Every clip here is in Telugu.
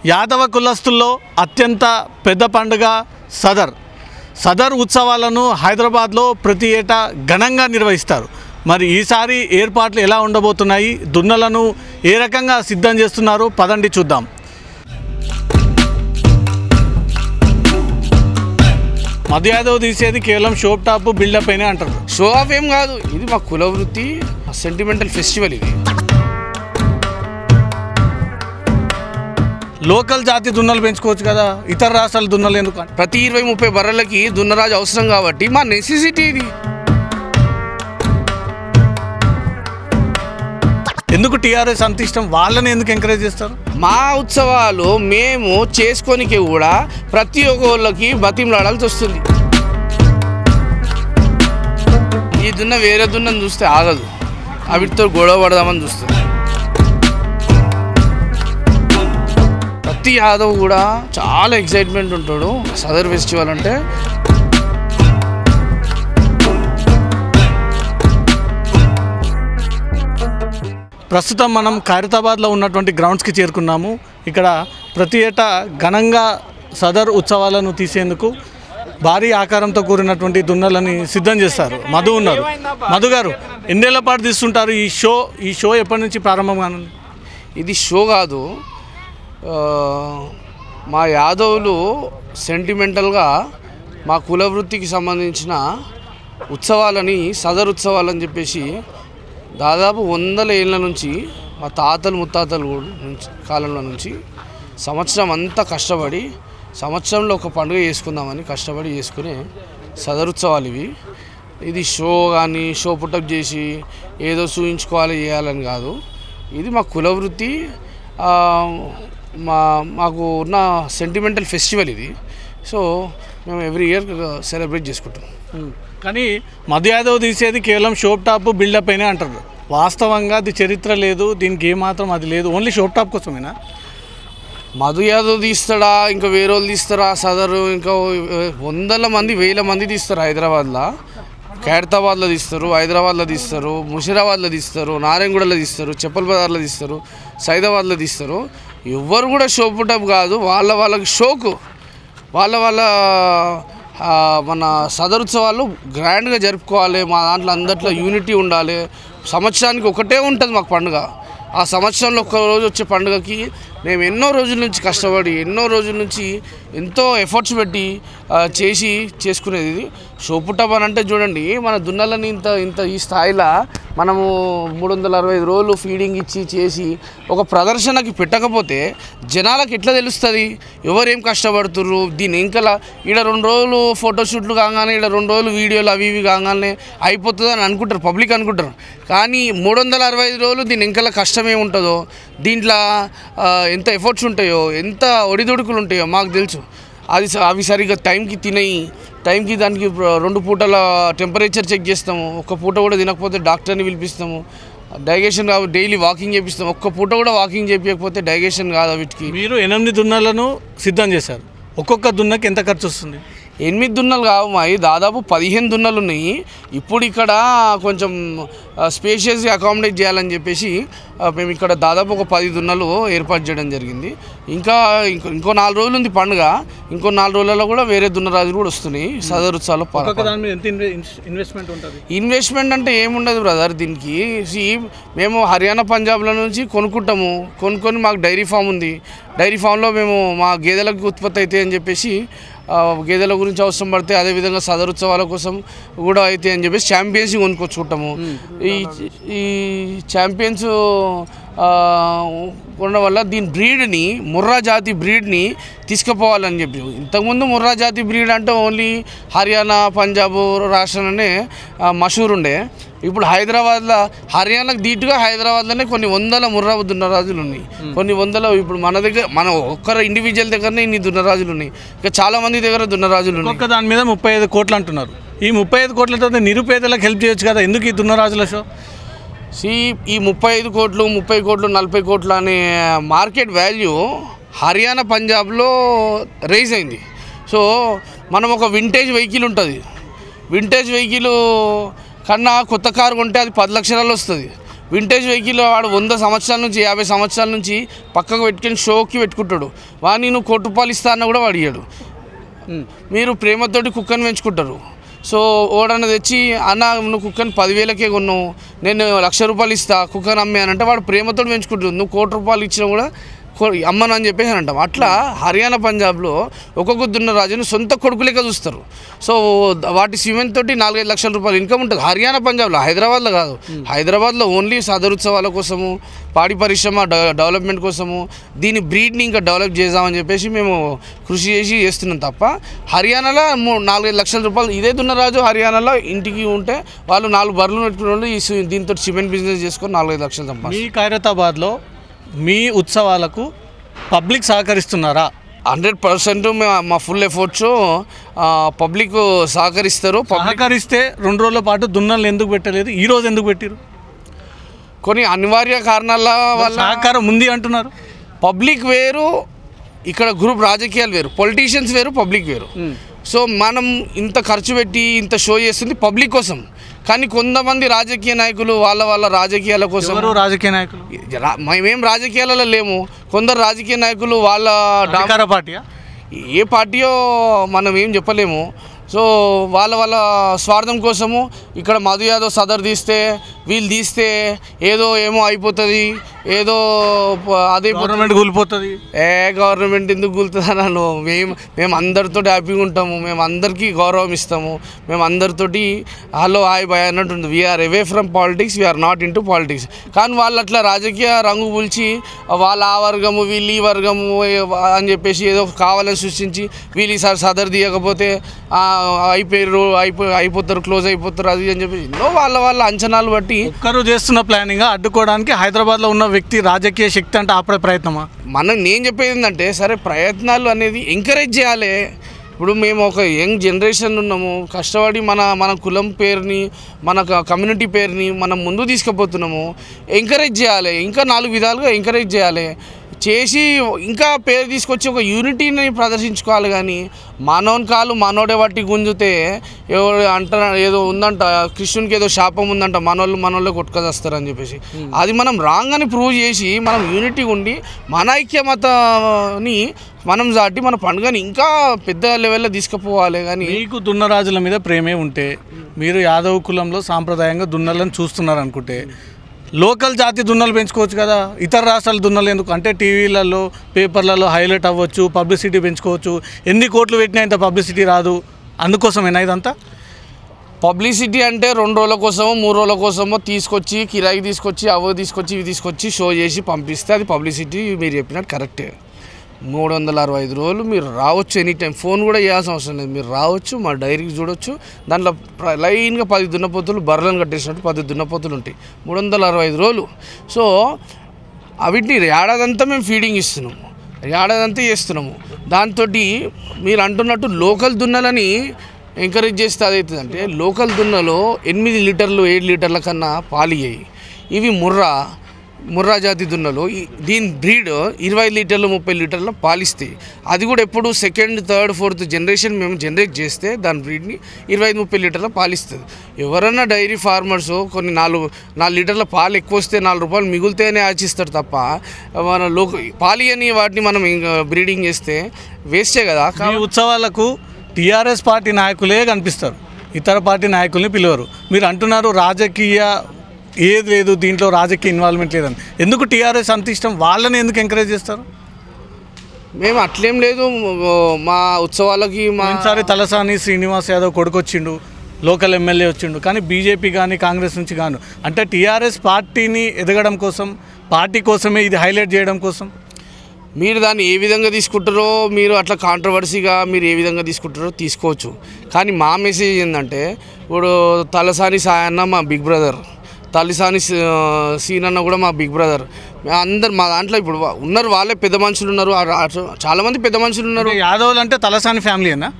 యాదవ కులస్తుల్లో అత్యంత పెద్ద పండుగ సదర్ సదర్ ఉత్సవాలను హైదరాబాద్లో ప్రతి ఏటా ఘనంగా నిర్వహిస్తారు మరి ఈసారి ఏర్పాట్లు ఎలా ఉండబోతున్నాయి దున్నలను ఏ రకంగా సిద్ధం చేస్తున్నారు పదండి చూద్దాం మధు యాదవ్ తీసేది కేవలం షోప్ టాప్ బిల్డప్ అయినా అంటారు షో ఆఫ్ ఏం కాదు ఇది మా కుల వృత్తి సెంటిమెంటల్ ఫెస్టివల్ ఇది లోకల్ జాతి దున్నలు పెంచుకోవచ్చు కదా ఇతర రాష్ట్రాల దున్నలు ఎందుకు అంటారు? ప్రతి ఇరవై ముప్పై బర్రెలకి దున్నరాజు అవసరం కాబట్టి మా నెసెసిటీ ఇది ఎందుకు టీఆర్ఎస్ అంత ఇష్టం వాళ్ళని ఎందుకు ఎంకరేజ్ చేస్తారు మా ఉత్సవాలు మేము చేసుకోనికి కూడా ప్రతి ఒక్కళ్ళకి బతిమలాడాల్సి వస్తుంది ఈ దున్న వేరే దున్నని చూస్తే ఆగదు అవిటితో గొడవ పడదామని చూస్తుంది ప్రతి యాదవ్ కూడా చాలా ఎక్సైట్మెంట్ ఉంటాడు సదర్ ఫెస్టివల్ అంటే ప్రస్తుతం మనం ఖైరతాబాద్లో ఉన్నటువంటి గ్రౌండ్స్కి చేరుకున్నాము ఇక్కడ ప్రతి ఏటా ఘనంగా సదర్ ఉత్సవాలను తీసేందుకు భారీ ఆకారంతో కూడినటువంటి దున్నలని సిద్ధం చేస్తారు మధు ఉన్నారు మధు గారు ఎన్నేళ్ల పాటు తీస్తుంటారు ఈ షో ఈ షో ఎప్పటి నుంచి ప్రారంభం కానుంది ఇది షో కాదు ఆ, మా యాదవులు సెంటిమెంటల్గా మా కుల వృత్తికి సంబంధించిన ఉత్సవాలని సదర్ ఉత్సవాలని చెప్పేసి దాదాపు వందల ఏళ్ళ నుంచి మా తాతలు ముత్తాతలు కూడా నుంచి కాలంలో నుంచి సంవత్సరం అంతా కష్టపడి సంవత్సరంలో ఒక పండుగ చేసుకుందామని కష్టపడి చేసుకునే సదరుత్సవాలు ఇవి ఇది షో కానీ షో పుట్టప్ చేసి ఏదో చూయించుకోవాలి చేయాలని కాదు ఇది మా కుల వృత్తి ఆ, మా మాకు ఉన్న సెంటిమెంటల్ ఫెస్టివల్ ఇది సో మేము ఎవ్రీ ఇయర్ సెలబ్రేట్ చేసుకుంటాం కానీ మధు యాదవ్ తీసేది కేవలం షోప్ టాప్ బిల్డప్ అయినా అంటారు వాస్తవంగా అది చరిత్ర లేదు దీనికి ఏమాత్రం అది లేదు ఓన్లీ షోప్ టాప్ కోసమేనా మధు యాదవ్ తీస్తాడా ఇంకా వేరే వాళ్ళు తీస్తారా సదరు ఇంకా వందల మంది వేల మంది తీస్తారు హైదరాబాద్లో ఖైరతాబాద్లో తీస్తారు హైదరాబాద్లో తీస్తారు ముషిరాబాద్లో తీస్తారు నారాయణగూడలో తీస్తారు చెప్పల్ బజార్లో తీస్తారు సైదాబాద్లో తీస్తారు ఎవ్వరు కూడా షో పుటప్ కాదు వాళ్ళ వాళ్ళకి షోకు వాళ్ళ వాళ్ళ ఆ, మన సదరుత్సవాలు గ్రాండ్గా జరుపుకోవాలి మా దాంట్లో అందట్లో యూనిటీ ఉండాలి సంవత్సరానికి ఒకటే ఉంటుంది మాకు పండుగ ఆ సంవత్సరంలో ఒక్క రోజు వచ్చే పండుగకి మేము ఎన్నో రోజుల నుంచి కష్టపడి ఎన్నో రోజుల నుంచి ఎంతో ఎఫర్ట్స్ పెట్టి ఆ, చేసి చేసుకునేది ఇది షోపుటప్ అని అంటే చూడండి మన దున్నలని ఇంత ఇంత ఈ స్థాయిలో మనము మూడు వందల అరవై ఐదు రోజులు ఫీడింగ్ ఇచ్చి చేసి ఒక ప్రదర్శనకి పెట్టకపోతే జనాలకు ఎట్లా తెలుస్తుంది ఎవరేం కష్టపడుతుర్రు దీని ఇంకలా ఈడ రెండు రోజులు ఫోటోషూట్లు కాగానే ఈడ రెండు రోజులు వీడియోలు అవి ఇవి కాగానే అయిపోతుంది అని అనుకుంటారు పబ్లిక్ అనుకుంటారు కానీ మూడు వందల అరవై ఐదు రోజులు దీని ఇంకలా కష్టం ఏముంటుందో దీంట్లో ఆ, ఎంత ఎఫర్ట్స్ ఉంటాయో ఎంత ఒడిదుడుకులు ఉంటాయో మాకు తెలుసు అది స- అవి సరిగ్గా టైంకి తినయి టైంకి దానికి ప్ర- రెండు పూటల టెంపరేచర్ చెక్ చేస్తాము ఒక్క పూట కూడా తినకపోతే డాక్టర్ని పిలిపిస్తాము డైజెషన్ కాదు డైలీ వాకింగ్ చేపిస్తాము ఒక్క పూట కూడా వాకింగ్ చేయకపోతే డైజెషన్ కాదు వీటికి మీరు ఎనిమిది దున్నలను సిద్ధం చేశారు ఒక్కొక్క దున్నకి ఎంత ఖర్చు వస్తుంది ఎనిమిది దున్నలు కావు మాయి దాదాపు పదిహేను దున్నలు ఉన్నాయి ఇప్పుడు ఇక్కడ కొంచెం స్పేషియస్గా అకామిడేట్ చేయాలని చెప్పేసి ఆ, మేము ఇక్కడ దాదాపు ఒక పది దున్నలు ఏర్పాటు చేయడం జరిగింది ఇంకా ఇంకో ఇంకో నాలుగు రోజులు ఉంది పండుగ ఇంకో నాలుగు రోజులలో కూడా వేరే దున్నరాజులు కూడా వస్తున్నాయి సదరుత్సవాలు ఒక్కొక్క దాని మీద ఎంత ఇన్వె- ఇన్వెస్ట్మెంట్ ఉంటుంది ఇన్వెస్ట్మెంట్ అంటే ఏముండదు బ్రదర్ దీనికి See, మేము హర్యానా పంజాబ్ల నుంచి కొనుక్కుంటాము కొనుక్కొని మాకు డైరీ ఫామ్ ఉంది డైరీ ఫామ్లో మేము మా గేదెలకు ఉత్పత్తి అవుతాయి అని చెప్పేసి ఆ, గేదెల గురించి అవసరం పడితే అదేవిధంగా సదరుత్సవాల కోసం కూడా అయితే అని చెప్పేసి ఛాంపియన్స్ కొనుక్కొచ్చుకుంటాము ఈ ఈ ఛాంపియన్స్ ఉండడం వల్ల దీని బ్రీడ్ని ముర్రా జాతి బ్రీడ్ని తీసుకుపోవాలని చెప్పి ఇంతకుముందు ముర్రా జాతి బ్రీడ్ అంటే ఓన్లీ హర్యానా పంజాబ్ రాష్ట్రంలోనే ఆ, మషూర్ ఉండే ఇప్పుడు హైదరాబాద్లో హర్యానాకు దీటుగా హైదరాబాద్లోనే కొన్ని వందల ముర్రా దున్నరాజులు ఉన్నాయి కొన్ని వందల ఇప్పుడు మన దగ్గర మన ఒక్కరు ఇండివిజువల్ దగ్గరనే ఇన్ని దున్నరాజులు ఉన్నాయి ఇంకా చాలా మంది దగ్గర దున్నరాజులు ఉన్నాయి ఒక్కొక్క దాని మీద ముప్పై ఐదు కోట్లు అంటున్నారు ఈ ముప్పై ఐదు కోట్లతో నిరుపేదలకు హెల్ప్ చేయొచ్చు కదా ఎందుకు ఈ దున్నరాజుల షో సి ఈ ముప్పై ఐదు కోట్లు ముప్పై కోట్లు నలభై కోట్లు అనే మార్కెట్ వాల్యూ హర్యానా పంజాబ్లో రైజ్ అయింది సో మనం ఒక వింటేజ్ వెహికల్ ఉంటుంది వింటేజ్ వెహికల్ కన్నా కొత్త కారు కొంటే అది పది లక్షలలో వస్తుంది వింటేజ్ వెహికల్ వాడు వంద సంవత్సరాల నుంచి యాభై సంవత్సరాల నుంచి పక్కకు పెట్టుకొని షోకి పెట్టుకుంటాడు వాడిని నువ్వు కోటి రూపాయలు ఇస్తా అన్న కూడా వాడియాడు మీరు ప్రేమతోటి కుక్కని పెంచుకుంటారు సో ఓడన్న తెచ్చి అన్న నువ్వు కుక్కని పదివేలకే కొన్నావు నేను లక్ష రూపాయలు ఇస్తా కుక్కని అమ్మానంటే వాడు ప్రేమతోటి పెంచుకుంటుంది నువ్వు కోటి రూపాయలు ఇచ్చినా కూడా కో- అమ్మను అని చెప్పేసి అని అంటాం అట్లా హర్యానా పంజాబ్లో ఒక్కొక్క దున్న రాజుని సొంత కొడుకు లెక్క చూస్తారు సో వాటి సిమెంట్ తోటి నాలుగైదు లక్షల రూపాయలు ఇన్కమ్ ఉంటుంది హర్యానా పంజాబ్లో హైదరాబాద్లో కాదు హైదరాబాద్లో ఓన్లీ సదరుత్సవాల కోసము పాడి పరిశ్రమ డెవ- డెవలప్మెంట్ కోసము దీని బ్రీడ్ని ఇంకా డెవలప్ చేద్దామని చెప్పేసి మేము కృషి చేసి చేస్తున్నాం తప్ప హర్యానాలో మూ నాలుగైదు లక్షల రూపాయలు ఇదే దున్నరాజు హర్యానాలో ఇంటికి ఉంటే వాళ్ళు నాలుగు బర్రెలు పెట్టుకునే వాళ్ళు ఈ సి- దీంతో సిమెంట్ బిజినెస్ చేసుకొని నాలుగైదు లక్షలు సంపాదిస్తారు మీ ఖైరతాబాద్లో మీ ఉత్సవాలకు పబ్లిక్ సహకరిస్తున్నారా హండ్రెడ్ పర్సెంట్ మా ఫుల్ ఎఫర్ట్స్ పబ్లిక్ సహకరిస్తారు పబ్లిక్ సహకరిస్తే రెండు రోజుల పాటు దున్నలు ఎందుకు పెట్టలేదు ఈ రోజు ఎందుకు పెట్టారు కొన్ని అనివార్య కారణాల వల్ల సహకారం ఉంది అంటున్నారు పబ్లిక్ వేరు ఇక్కడ గ్రూప్ రాజకీయాలు వేరు పొలిటీషియన్స్ వేరు పబ్లిక్ వేరు సో మనం ఇంత ఖర్చు పెట్టి ఇంత షో చేస్తుంది పబ్లిక్ కోసం కానీ కొంతమంది రాజకీయ నాయకులు వాళ్ళ వాళ్ళ రాజకీయాల కోసం ఎవరు రాజకీయ నాయకులు రా- మేమేం రాజకీయాలలో లేము కొందరు రాజకీయ నాయకులు వాళ్ళ డా- అధికార పార్టీయా ఏ పార్టీయో మనం ఏం చెప్పలేము సో వాళ్ళ వాళ్ళ స్వార్థం కోసము ఇక్కడ మధు యాదవ్ సదర్ తీస్తే వీళ్ళు తీస్తే ఏదో ఏమో అయిపోతుంది ఏదో ప- అదే గవర్నమెంట్ కూలిపోతుంది ఏ గవర్నమెంట్ ఎందుకు కూలుతుందా నన్ను మేము మేము అందరితో హ్యాపీగా ఉంటాము మేము అందరికీ గౌరవం ఇస్తాము మేము అందరితోటి హలో హాయ్ బాయ్ అన్నట్టు we are away from politics we are not into politics కానీ వాళ్ళు అట్లా రాజకీయ రంగు పులిచి వాళ్ళ ఆ వర్గము వీళ్ళు ఈ వర్గము ఏ- అని చెప్పేసి ఏదో కావాలని సృష్టించి వీళ్ళు ఈసారి సదర్ తీయకపోతే ఆ, అయిపోయారు అయిపో అయిపోతారు క్లోజ్ అయిపోతారు అది అని చెప్పేసి ఎన్నో వాళ్ళ వాళ్ళ అంచనాలు బట్టి ఒక్కరు చేస్తున్న ప్లానింగ్ అడ్డుకోవడానికి హైదరాబాద్లో ఉన్న వ్యక్తి రాజకీయ శక్తి అంటే ఆపే ప్రయత్నమా మనం నేను చెప్పేది ఏంటంటే సరే ప్రయత్నాలు అనేది ఎంకరేజ్ చేయాలి ఇప్పుడు మేము ఒక యంగ్ జనరేషన్ ఉన్నాము కష్టపడి మన మన కులం పేరుని మన క- కమ్యూనిటీ పేరుని మనం ముందు తీసుకుపోతున్నాము ఎంకరేజ్ చేయాలి ఇంకా నాలుగు విధాలుగా ఎంకరేజ్ చేయాలి చేసి ఇంకా పేరు తీసుకొచ్చి ఒక యూనిటీని ప్రదర్శించుకోవాలి కానీ మనోని కాలు మనోడే బట్టి గుంజితే ఎవరు అంట ఏదో ఉందంట కృష్ణునికి ఏదో శాపం ఉందంట మనోళ్ళు మనోళ్ళే కొట్టుకొస్తారని చెప్పేసి అది మనం రాంగ్ అని ప్రూవ్ చేసి మనం యూనిటీ ఉండి మన ఐక్యమతని మనం దాటి మన పండుగని ఇంకా పెద్ద లెవెల్లో తీసుకుపోవాలి కానీ మీకు దున్నరాజుల మీద ప్రేమే ఉంటే మీరు యాదవ్ కులంలో సాంప్రదాయంగా దున్నలను చూస్తున్నారు అనుకుంటే లోకల్ జాతి దున్నలు పెంచుకోవచ్చు కదా ఇతర రాష్ట్రాల దున్నలు ఎందుకు అంటే టీవీలలో పేపర్లలో హైలైట్ అవ్వచ్చు పబ్లిసిటీ పెంచుకోవచ్చు ఎన్ని కోట్లు పెట్టినా ఇంత పబ్లిసిటీ రాదు అందుకోసమేనా ఇదంతా పబ్లిసిటీ అంటే రెండు రోజుల కోసమో మూడు రోజుల కోసమో తీసుకొచ్చి కిరాయికి తీసుకొచ్చి అవి తీసుకొచ్చి ఇవి తీసుకొచ్చి షో చేసి పంపిస్తే అది పబ్లిసిటీ మీరు చెప్పినట్టు కరెక్టే మూడు వందల అరవై ఐదు రోజులు మీరు రావచ్చు ఎనీ టైం ఫోన్ కూడా చేయాల్సిన అవసరం లేదు మీరు రావచ్చు మా డైరీకి చూడొచ్చు దాంట్లో ప్ర- లైన్గా పది దున్నపోతులు బర్రెలను కట్టేసినట్టు పది దున్నపోతులు ఉంటాయి మూడు వందల అరవై ఐదు రోజులు సో అవిటిని ఏడాదంతా మేము ఫీడింగ్ ఇస్తున్నాము ఏడాదంతా చేస్తున్నాము దాంతో మీరు అంటున్నట్టు లోకల్ దున్నలని ఎంకరేజ్ చేస్తే అదవుతుంది అంటే లోకల్ దున్నలో ఎనిమిది లీటర్లు ఏడు లీటర్ల కన్నా పాలియ్యాయి ఇవి ముర్రా ముర్రా జాతి దున్నలు ఈ- దీని బ్రీడ్ ఇరవై లీటర్లు ముప్పై లీటర్లు పాలిస్తాయి అది కూడా ఎప్పుడు సెకండ్ థర్డ్ ఫోర్త్ జనరేషన్ మేము జనరేట్ చేస్తే దాని బ్రీడ్ని ఇరవై ఐదు ముప్పై లీటర్ల పాలిస్తుంది ఎవరన్నా డైరీ ఫార్మర్స్ కొన్ని నాలుగు నాలుగు లీటర్ల పాలు ఎక్కువ వస్తే నాలుగు రూపాయలు మిగులుతేనే ఆచిస్తారు తప్ప మన లోక పాలి అని వాటిని మనం బ్రీడింగ్ చేస్తే వేస్టే కదా ఈ ఉత్సవాలకు టీఆర్ఎస్ పార్టీ నాయకులే కనిపిస్తారు ఇతర పార్టీ నాయకుల్ని పిలవరు మీరు అంటున్నారు రాజకీయ ఏది లేదు దీంట్లో రాజకీయ ఇన్వాల్వ్మెంట్ లేదని ఎందుకు టీఆర్ఎస్ అంత ఇష్టం వాళ్ళని ఎందుకు ఎంకరేజ్ చేస్తారు మేము అట్లేం లేదు మా ఉత్సవాలకి మా పోయినసారి తలసాని శ్రీనివాస్ యాదవ్ కొడుకు వచ్చిండు లోకల్ ఎమ్మెల్యే వచ్చిండు కానీ బీజేపీ కానీ కాంగ్రెస్ నుంచి కాను అంటే టీఆర్ఎస్ పార్టీని ఎదగడం కోసం పార్టీ కోసమే ఇది హైలైట్ చేయడం కోసం మీరు దాన్ని ఏ విధంగా తీసుకుంటారో మీరు అట్లా కాంట్రవర్సీగా మీరు ఏ విధంగా తీసుకుంటారో తీసుకోవచ్చు కానీ మా మెసేజ్ ఏంటంటే ఇప్పుడు తలసాని సాయన్న మా బిగ్ బ్రదర్ తలసాని సీ- సీన్ అన్న కూడా మా బిగ్ బ్రదర్ అందరు మా దాంట్లో ఇప్పుడు ఉన్నారు వాళ్ళే పెద్ద మనుషులు ఉన్నారు ఆ రా- చాలామంది పెద్ద మనుషులు ఉన్నారు అంటే యాదవ్లు అంటే తలసాని ఫ్యామిలీనా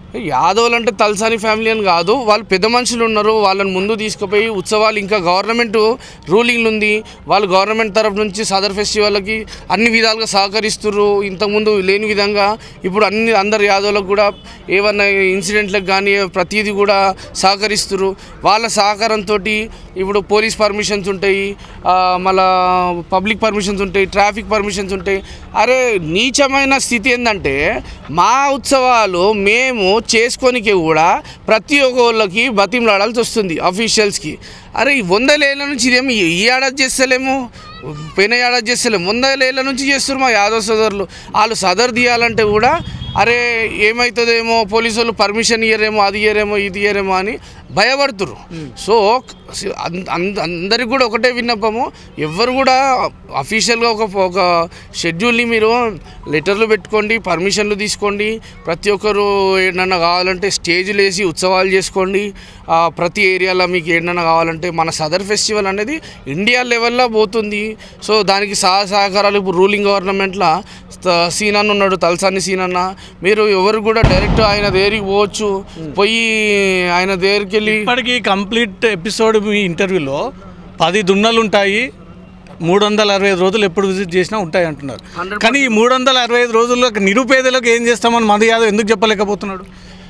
యాదవులు అంటే తలసాని ఫ్యామిలీ అని కాదు వాళ్ళు పెద్ద మనుషులు ఉన్నారు వాళ్ళని ముందు తీసుకుపోయి ఉత్సవాలు ఇంకా గవర్నమెంట్ రూలింగ్ ఉంది వాళ్ళు గవర్నమెంట్ తరఫు నుంచి సదర్ ఫెస్టివల్కి అన్ని విధాలుగా సహకరిస్తున్నారు ఇంతకుముందు లేని విధంగా ఇప్పుడు అన్ని అందరు యాదవులకు కూడా ఏమన్నా ఇన్సిడెంట్లకు కానీ ప్రతిదీ కూడా సహకరిస్తున్నారు వాళ్ళ సహకారంతో ఇప్పుడు పోలీస్ పర్మిషన్స్ ఉంటాయి ఆ, మళ్ళా పబ్లిక్ పర్మిషన్స్ ఉంటాయి ట్రాఫిక్ పర్మిషన్స్ ఉంటాయి అరే నీచమైన స్థితి ఏంటంటే మా ఉత్సవాలు మేము చేసుకోనికి కూడా ప్రతి ఒక్కళ్ళకి బతిమలాడాల్సి వస్తుంది అఫీషియల్స్కి అరే ఈ వందలేళ్ళ నుంచి ఇదేమి ఈ ఏడాది చేస్తలేము పోయిన ఏడాది చేస్తలేము వందలేళ్ళ నుంచి చేస్తారు మా యాదవ్ సోదరులు వాళ్ళు సదర్ తీయాలంటే కూడా అరే ఏమవుతుందేమో పోలీసు వాళ్ళు పర్మిషన్ ఇయ్యరేమో అది ఇయ్యరేమో ఇది ఇయ్యరేమో అని భయపడుతురు సో అన్- అన్- అందరికి కూడా ఒకటే విన్నపము ఎవ్వరు కూడా అఫీషియల్గా ఒక ఒక షెడ్యూల్ని మీరు లెటర్లు పెట్టుకోండి పర్మిషన్లు తీసుకోండి ప్రతి ఒక్కరు ఏమన్నా కావాలంటే స్టేజ్లు వేసి ఉత్సవాలు చేసుకోండి ఆ, ప్రతి ఏరియాలో మీకు ఏంటన్నా కావాలంటే మన సదర్ ఫెస్టివల్ అనేది ఇండియా లెవెల్లో పోతుంది సో దానికి సహా సహకారాలు ఇప్పుడు రూలింగ్ గవర్నమెంట్లో సీనన్న ఉన్నాడు తలసాని సీనన్న మీరు ఎవరు కూడా డైరెక్ట్ ఆయన దగ్గరికి పోవచ్చు పోయి ఆయన దగ్గరికి వెళ్ళి ఇప్పటికీ కంప్లీట్ ఎపిసోడ్ మీ ఇంటర్వ్యూలో పది దున్నలు ఉంటాయి మూడు వందల అరవై ఐదు రోజులు ఎప్పుడు విజిట్ చేసినా ఉంటాయి అంటున్నారు కానీ ఈ మూడు వందల అరవై ఐదు రోజుల్లో నిరుపేదలకు ఏం చేస్తామని మధు యాదవ్ ఎందుకు చెప్పలేకపోతున్నాడు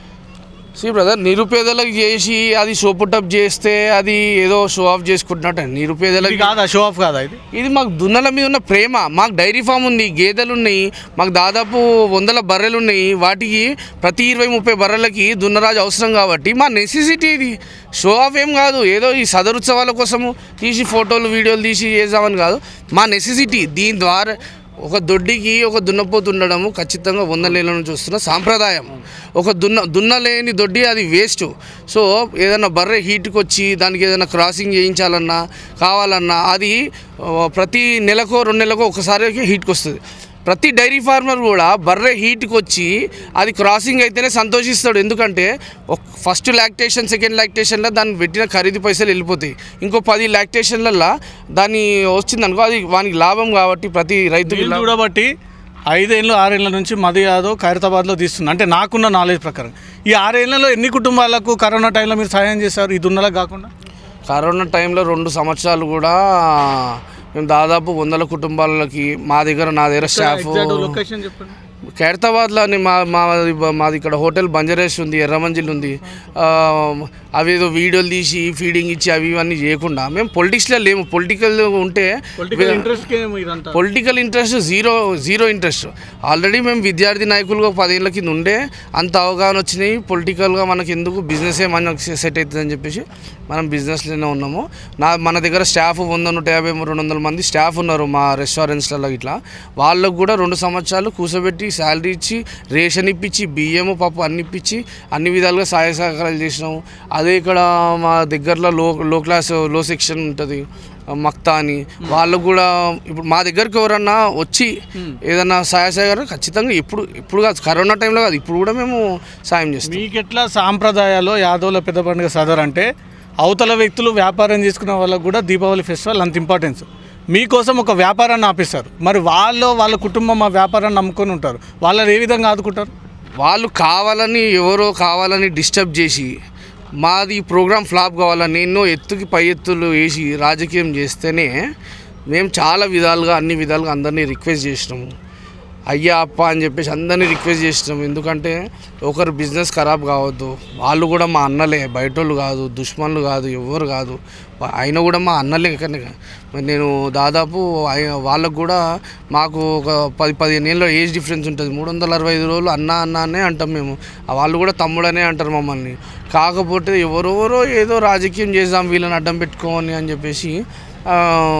సి బ్రదర్ నిరుపేదలకు చేసి అది షోపుటప్ చేస్తే అది ఏదో షో ఆఫ్ చేసుకుంటున్నట్టు ఇది నిరుపేదలకు కాదా షో ఆఫ్ కాదా ఇది ఇది మాకు దున్నల మీద ఉన్న ప్రేమ మాకు డైరీ ఫామ్ ఉంది గేదెలు ఉన్నాయి మాకు దాదాపు వందల బర్రెలు ఉన్నాయి వాటికి ప్రతి ఇరవై ముప్పై బర్రెలకి దున్నరాజు అవసరం కాబట్టి మా నెసెసిటీ ఇది షో ఆఫ్ ఏం కాదు ఏదో ఈ సదరుత్సవాల కోసము తీసి ఫోటోలు వీడియోలు తీసి చేద్దామని కాదు మా నెసెసిటీ దీని ద్వారా ఒక దొడ్డికి ఒక దున్నపోతు ఉండడము ఖచ్చితంగా వందలేళ్ళ నుంచి వస్తున్న సాంప్రదాయం ఒక దున్న దున్నలేని దొడ్డి అది వేస్ట్ సో ఏదైనా బర్రె హీట్కి వచ్చి దానికి ఏదైనా క్రాసింగ్ చేయించాలన్నా కావాలన్నా అది ఆ, ప్రతి నెలకో రెండు నెలకో ఒకసారి హీట్కి వస్తుంది ప్రతి డైరీ ఫార్మర్ కూడా బర్రె హీట్కి వచ్చి అది క్రాసింగ్ అయితేనే సంతోషిస్తాడు ఎందుకంటే ఫస్ట్ లాక్టేషన్ సెకండ్ లాక్టేషన్లో దాన్ని పెట్టిన ఖరీదు పైసలు వెళ్ళిపోతాయి ఇంకో పది లాక్టేషన్లలో దాన్ని వచ్చిందనుకో అది వానికి లాభం కాబట్టి ప్రతి రైతుకి వీళ్ళు లాభం. చూడబట్టి ఐదేళ్ళు ఆరేళ్ల నుంచి మధు యాదవ్ ఖైరతాబాద్లో తీస్తుంది అంటే నాకున్న నాలెడ్జ్ ప్రకారం ఈ ఆరేళ్లలో ఎన్ని కుటుంబాలకు కరోనా టైంలో మీరు సహాయం చేశారు ఈ దున్నలకు కాకుండా కరోనా టైంలో రెండు సంవత్సరాలు కూడా మేము దాదాపు వందల కుటుంబాలకి మా దగ్గర నా దగ్గర స్టాఫ్ ఎగ్జాక్ట్ లొకేషన్ చెప్పండి ఖైరతాబాద్లో మా మాది మాది ఇక్కడ హోటల్ బంజరేష్ ఉంది ఎర్రమంజిల్ ఉంది ఆ, అవేదో వీడియోలు తీసి ఫీడింగ్ ఇచ్చి అవి ఇవన్నీ చేయకుండా మేము పొలిటిక్స్లో లేము పొలిటికల్ ఉంటే పొలిటికల్ ఇంట్రెస్ట్ ఇదంతా political interest zero zero interest already మేము విద్యార్థి నాయకులుగా పదేళ్ళ కింద ఉండే అంత అవగాహన వచ్చినాయి పొలిటికల్గా మనకి ఎందుకు బిజినెసే మనకు సెట్ అవుతుందని చెప్పేసి మనం బిజినెస్లోనే ఉన్నాము నా మన దగ్గర స్టాఫ్ వంద నూట యాభై రెండు వందల మంది స్టాఫ్ ఉన్నారు మా రెస్టారెంట్స్లలో ఇట్లా వాళ్ళకు కూడా రెండు సంవత్సరాలు కూర్చోబెట్టి శాలరీ ఇచ్చి రేషన్ ఇప్పించి బియ్యము పప్పు అన్ని ఇప్పించి అన్ని విధాలుగా సహాయ సహకారాలు చేసినాము అదే ఇక్కడ మా దగ్గరలో లో లో క్లాస్ లో సెక్షన్ ఉంటుంది మక్తా అని వాళ్ళకు కూడా ఇప్పుడు మా దగ్గరకు ఎవరన్నా వచ్చి ఏదన్నా సహాయ సహకారం ఖచ్చితంగా ఇప్పుడు ఇప్పుడు కాదు కరోనా టైంలో కాదు ఇప్పుడు కూడా మేము సాయం చేస్తాం మీకెట్లా సాంప్రదాయాలు యాదవుల పెద్ద పండుగ సదర్ అంటే అవతల వ్యక్తులు వ్యాపారం చేసుకునే వాళ్ళకు కూడా దీపావళి ఫెస్టివల్ అంత ఇంపార్టెన్స్ మీకోసం ఒక వ్యాపారాన్ని ఆపిస్తారు మరి వాళ్ళు వాళ్ళ కుటుంబం ఆ వ్యాపారాన్ని నమ్ముకొని ఉంటారు వాళ్ళని ఏ విధంగా ఆదుకుంటారు వాళ్ళు కావాలని ఎవరో కావాలని డిస్టర్బ్ చేసి మాది ఈ ప్రోగ్రామ్ ఫ్లాప్ కావాలని ఎన్నో ఎత్తుకి పై ఎత్తులు వేసి రాజకీయం చేస్తేనే మేము చాలా విధాలుగా అన్ని విధాలుగా అందరినీ రిక్వెస్ట్ చేసినాము అయ్యా అప్ప అని చెప్పేసి అందరినీ రిక్వెస్ట్ చేసినాము ఎందుకంటే ఒకరు బిజినెస్ ఖరాబ్ కావద్దు వాళ్ళు కూడా మా అన్నలే బయటోళ్ళు కాదు దుష్మన్లు కాదు ఎవరు కాదు వా- అయినా కూడా మా అన్నలే కనుక మరి నేను దాదాపు ఆయ- వాళ్ళకు కూడా మాకు ఒక పది పదిహేను ఏళ్ళ ఏజ్ డిఫరెన్స్ ఉంటుంది మూడు వందల అరవై ఐదు రోజులు అన్న అన్న అనే అంటాం మేము ఆ వాళ్ళు కూడా తమ్ముడనే అంటారు మమ్మల్ని కాకపోతే ఎవరెవరో ఏదో రాజకీయం చేద్దాం వీళ్ళని అడ్డం పెట్టుకోని అని చెప్పేసి ఆ,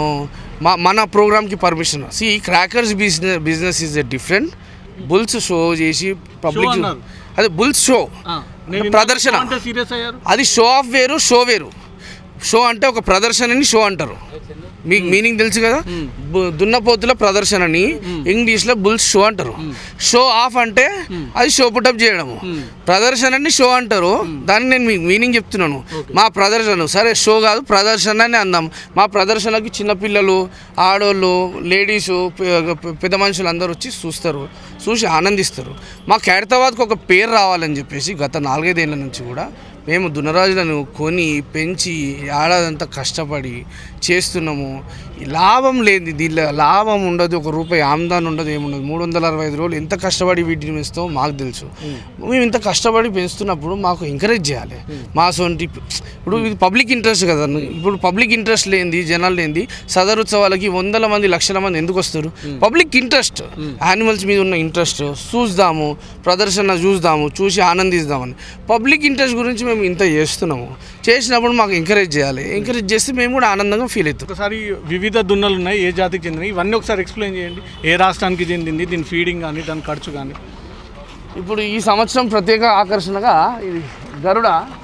మా మన ప్రోగ్రామ్కి పర్మిషన్ సి crackers business business is a different bulls show చేసి పబ్లిక్ అన్నారు. అదే బుల్స్ షో ప్రదర్శన. అంటే సీరియస్ అయ్యారు అది షో ఆఫ్ వేరు షో వేరు షో అంటే ఒక ప్రదర్శనని షో అంటారు మీకు మీనింగ్ తెలుసు కదా బు- దున్నపోతుల ప్రదర్శనని ఇంగ్లీష్లో బుల్స్ షో అంటారు షో ఆఫ్ అంటే అది షో పుటప్ చేయడము ప్రదర్శనని షో అంటారు దాన్ని నేను మీకు మీనింగ్ చెప్తున్నాను మా ప్రదర్శన సరే షో కాదు ప్రదర్శన అని అందాం మా ప్రదర్శనకి చిన్నపిల్లలు ఆడోళ్ళు లేడీసు పెద్ద మనుషులు అందరూ వచ్చి చూస్తారు చూసి ఆనందిస్తారు మా ఖైరతాబాద్కి ఒక పేరు రావాలని చెప్పేసి గత నాలుగైదేళ్ల నుంచి కూడా మేము దునరాజులను కొని పెంచి ఏడాదంతా కష్టపడి చేస్తున్నాము ఈ లాభం లేని దీనిలో లాభం ఉండదు ఒక రూపాయి ఆమ్దాన్ ఉండదు ఏముండదు మూడు వందల అరవై ఐదు రోజులు ఎంత కష్టపడి వీటిని పెంచుతామో మాకు తెలుసు మేము ఇంత కష్టపడి పెంచుతున్నప్పుడు మాకు ఎంకరేజ్ చేయాలి మా సొంటి ఇప్పుడు ఇది పబ్లిక్ ఇంట్రెస్ట్ కదా ఇప్పుడు పబ్లిక్ ఇంట్రెస్ట్ లేనిది జనాలు లేనిది సదర్ ఉత్సవాలకి వందల మంది లక్షల మంది ఎందుకు వస్తారు పబ్లిక్ ఇంట్రెస్ట్ యానిమల్స్ మీద ఉన్న ఇంట్రెస్ట్ చూద్దాము ప్రదర్శన చూద్దాము చూసి ఆనందిద్దామని పబ్లిక్ ఇంట్రెస్ట్ గురించి మేము ఇంత చేస్తున్నాము చేసినప్పుడు మాకు ఎంకరేజ్ చేయాలి ఎంకరేజ్ చేస్తే మేము కూడా ఆనందంగా ఫీల్ అవుతాం ఒకసారి వివిధ దున్నలు ఉన్నాయి ఏ జాతికి చెందినవి ఇవన్నీ ఒకసారి ఎక్స్ప్లెయిన్ చేయండి ఏ రాష్ట్రానికి చెందింది దీని ఫీడింగ్ కానీ దాని ఖర్చు కానీ ఇప్పుడు ఈ సంవత్సరం ప్రత్యేక ఆకర్షణగా ఇది గరుడ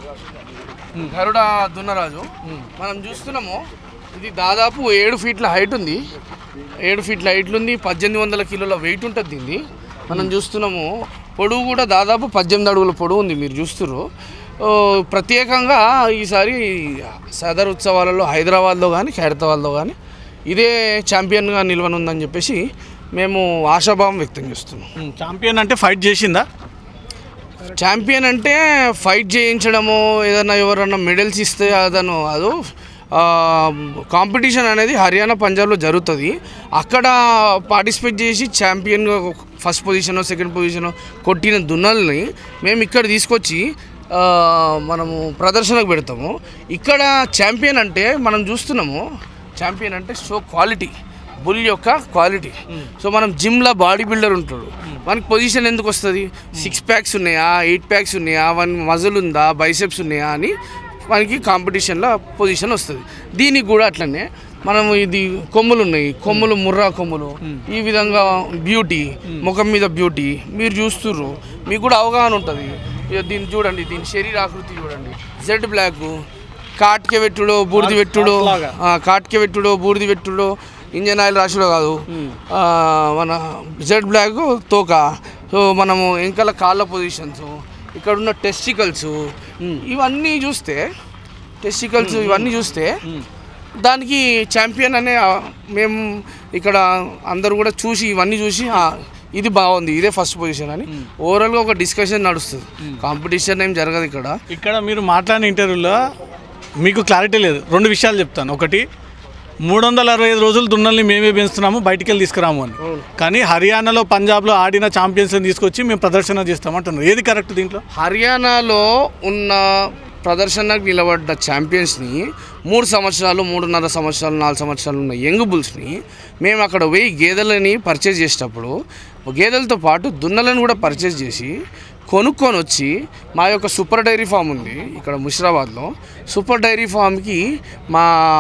గరుడ దున్నరాజు మనం చూస్తున్నాము ఇది దాదాపు ఏడు ఫీట్ల హైట్ ఉంది ఏడు ఫీట్ల హైట్ ఉంది పద్దెనిమిది వందల కిలోల వెయిట్ ఉంటుంది దీన్ని మనం చూస్తున్నాము పొడవు కూడా దాదాపు పద్దెనిమిది అడుగుల పొడవు ఉంది మీరు చూస్తున్నారు ఓ, ప్రత్యేకంగా ఈసారి సదర్ ఉత్సవాలలో హైదరాబాద్లో కానీ ఖైరతాబాద్లో కానీ ఇదే ఛాంపియన్గా నిలవనుందని చెప్పేసి మేము ఆశాభావం వ్యక్తం చేస్తున్నాం ఛాంపియన్ అంటే ఫైట్ చేసిందా ఛాంపియన్ అంటే ఫైట్ చేయించడము ఏదైనా ఎవరన్నా మెడల్స్ ఇస్తే అదను అదో కాంపిటీషన్ అనేది హర్యానా పంజాబ్లో జరుగుతుంది అక్కడ పార్టిసిపేట్ చేసి ఛాంపియన్గా ఫస్ట్ పొజిషన్ సెకండ్ పొజిషన్ కొట్టిన దున్నల్ని మేము ఇక్కడ తీసుకొచ్చి ఆ, మనము ప్రదర్శనకు పెడతాము ఇక్కడ ఛాంపియన్ అంటే మనం చూస్తున్నాము ఛాంపియన్ అంటే షో క్వాలిటీ బుల్ యొక్క క్వాలిటీ సో మనం జిమ్లో బాడీ బిల్డర్ ఉంటాడు మనకి పొజిషన్ ఎందుకు వస్తుంది సిక్స్ ప్యాక్స్ ఉన్నాయా ఎయిట్ ప్యాక్స్ ఉన్నాయా వన్ మజల్ ఉందా బైసెప్స్ ఉన్నాయా అని మనకి కాంపిటీషన్లో పొజిషన్ వస్తుంది దీనికి కూడా అట్లనే మనం ఇది కొమ్ములు ఉన్నాయి కొమ్ములు ముర్రా కొమ్ములు ఈ విధంగా బ్యూటీ ముఖం మీద బ్యూటీ మీరు చూస్తుర్రు మీకు కూడా అవగాహన ఉంటుంది ఇక దీన్ని చూడండి దీని శరీర ఆకృతి చూడండి జెడ్ బ్లాక్ కాట్కె వెట్టుడో బూడిది వెట్టుడో లాగా. ఆ, కాట్కె వెట్టుడో బూడిది వెట్టుడో ఇంజన్ ఆయిల్ రాసుడో కాదు ఆ, మన జెడ్ బ్లాక్ తోక సో మనము వెంకల కాళ్ళ పొజిషన్స్ ఇక్కడ ఉన్న టెస్టికల్స్ ఇవన్నీ చూస్తే టెస్టికల్స్ ఇవన్నీ చూస్తే దానికి ఛాంపియన్ అనే ఆ, మేము ఇక్కడ అందరూ కూడా చూసి ఇవన్నీ చూసి ఆ, ఇది బాగుంది ఇదే ఫస్ట్ పొజిషన్ అని ఓవరాల్గా ఒక డిస్కషన్ నడుస్తుంది కాంపిటీషన్ ఏం జరగదు ఇక్కడ ఇక్కడ మీరు మాట్లాడిన ఇంటర్వ్యూలో మీకు క్లారిటీ లేదు రెండు విషయాలు చెప్తాను ఒకటి మూడు వందల అరవై ఐదు రోజులు దున్నల్ని మేమే పెంచుతున్నాము బయటికి వెళ్ళి తీసుకురాము అని కానీ హర్యానాలో పంజాబ్లో ఆడిన ఛాంపియన్స్ని తీసుకొచ్చి మేము ప్రదర్శన చేస్తాం అంటున్నారు ఏది కరెక్ట్ దీంట్లో హర్యానాలో ఉన్న ప్రదర్శనకు నిలబడ్డ ఛాంపియన్స్ని మూడు సంవత్సరాలు మూడున్నర సంవత్సరాలు నాలుగు సంవత్సరాలు ఉన్న యంగ్ బుల్స్ని మేము అక్కడ పోయి గేదెలని పర్చేజ్ చేసేటప్పుడు గేదెలతో పాటు దున్నలను కూడా పర్చేజ్ చేసి కొనుక్కొని వచ్చి మా యొక్క సూపర్ డైరీ ఫామ్ ఉంది ఇక్కడ ముషిరాబాద్లో సూపర్ డైరీ ఫామ్కి మా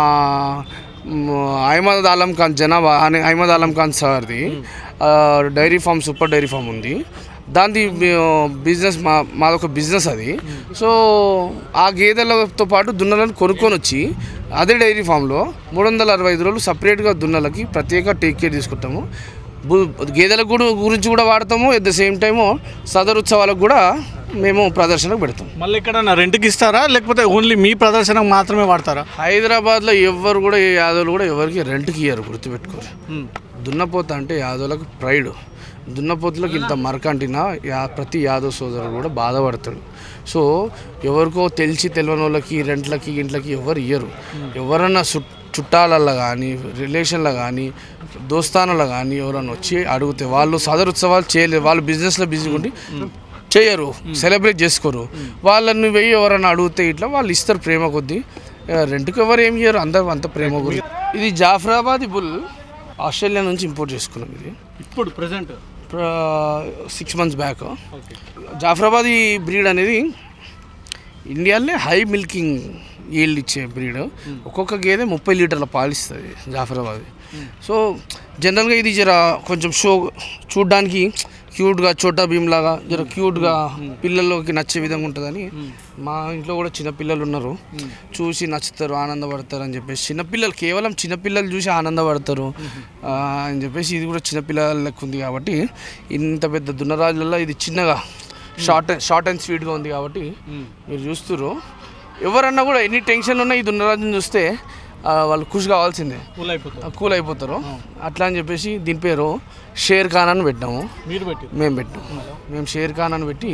మ్, అహ్మద్ ఆలం ఖాన్ జనాబా అనే అహ్మద్ ఆలం ఖాన్ సార్ది ఆ, dairy farm super dairy farm ఉంది దాని బిజినెస్ మా మాదొక బిజినెస్ అది సో ఆ గేదెలతో పాటు దున్నలను కొనుక్కొని వచ్చి అదే డైరీ ఫామ్లో మూడు వందల అరవై ఐదు రోజులు సపరేట్గా దున్నలకి ప్రత్యేక టేక్ కేర్ తీసుకుంటాము బు- గేదెల కూడా గురించి కూడా వాడతాము at the same time Sadar ఉత్సవాలకు కూడా మేము ప్రదర్శనకు పెడతాం మళ్ళీ ఇక్కడ రెంట్కి ఇస్తారా లేకపోతే ఓన్లీ మీ ప్రదర్శనకు మాత్రమే వాడతారా హైదరాబాద్లో ఎవ్వరు కూడా ఏ యాదవులు కూడా ఎవరికి రెంట్కి ఇయ్యరు గుర్తుపెట్టుకోరు దున్నపోత అంటే యాదవులకు ప్రైడ్ దున్నపోతులకు ఇంత మరకంటినా యా ప్రతి యాదవ్ సోదరుడు కూడా బాధపడతాడు సో ఎవరికో తెలిసి తెలియని వాళ్ళకి రెంట్లకి ఇంట్లకి ఎవరు ఇయ్యరు ఎవరన్నా చుట్ చుట్టాలల్లో కానీ రిలేషన్లో కానీ దోస్తానులో కానీ ఎవరన్నా వచ్చి అడిగితే వాళ్ళు సదరు ఉత్సవాలు చేయలేరు వాళ్ళు బిజినెస్లో బిజీగా ఉండి చేయరు సెలబ్రేట్ చేసుకోరు వాళ్ళని వెయ్యి ఎవరైనా అడిగితే ఇట్లా వాళ్ళు ఇస్తారు ప్రేమ కొద్దీ ఆ, రెంట్కి ఎవరు ఏమి ఇయ్యరు అందరూ అంత ప్రేమ కొద్ది ఇది జాఫరాబాద్ బుల్ ఆస్ట్రేలియా నుంచి ఇంపోర్ట్ చేసుకున్నాం ఇది ఇప్పుడు present six months back Jafarabad ఈ బ్రీడ్ అనేది ఇండియాలోనే హై మిల్కింగ్ ఈల్డ్ ఇచ్చే బ్రీడ్ ఒక్కొక్క గేదె ముప్పై లీటర్ల పాలు ఇస్తుంది జాఫరాబాద్ సో జనరల్గా ఇది జర కొంచెం షో చూడ్డానికి క్యూట్గా చోటా భీమ్ లాగా జర క్యూట్గా పిల్లలకి నచ్చే విధంగా ఉంటుందని మా ఇంట్లో కూడా చిన్న పిల్లలు ఉన్నారు చూసి నచ్చుతారు ఆనందపడతారు అని చెప్పేసి చిన్నపిల్లలు కేవలం చిన్నపిల్లలు చూసి ఆనందపడతారు ఆ, అని చెప్పేసి ఇది కూడా చిన్నపిల్లల లెక్క ఉంది కాబట్టి ఇంత పెద్ద దున్నరాజులలో ఇది చిన్నగా షార్ట్ షార్ట్ అండ్ స్వీట్గా ఉంది కాబట్టి మీరు చూస్తున్నారు ఎవరన్నా కూడా ఎన్ని టెన్షన్లు ఉన్నా ఈ దున్నరాజుని చూస్తే ఆ, వాళ్ళు ఖుషి కావాల్సిందే కూల్ అయిపోతుంది కూల్ అయిపోతారు అట్లా అని చెప్పేసి దీని పేరు షేర్ ఖాన్ అని పెట్టాము మీరు పెట్టి మేము పెట్టాం మేము షేర్ ఖాన్ అని పెట్టి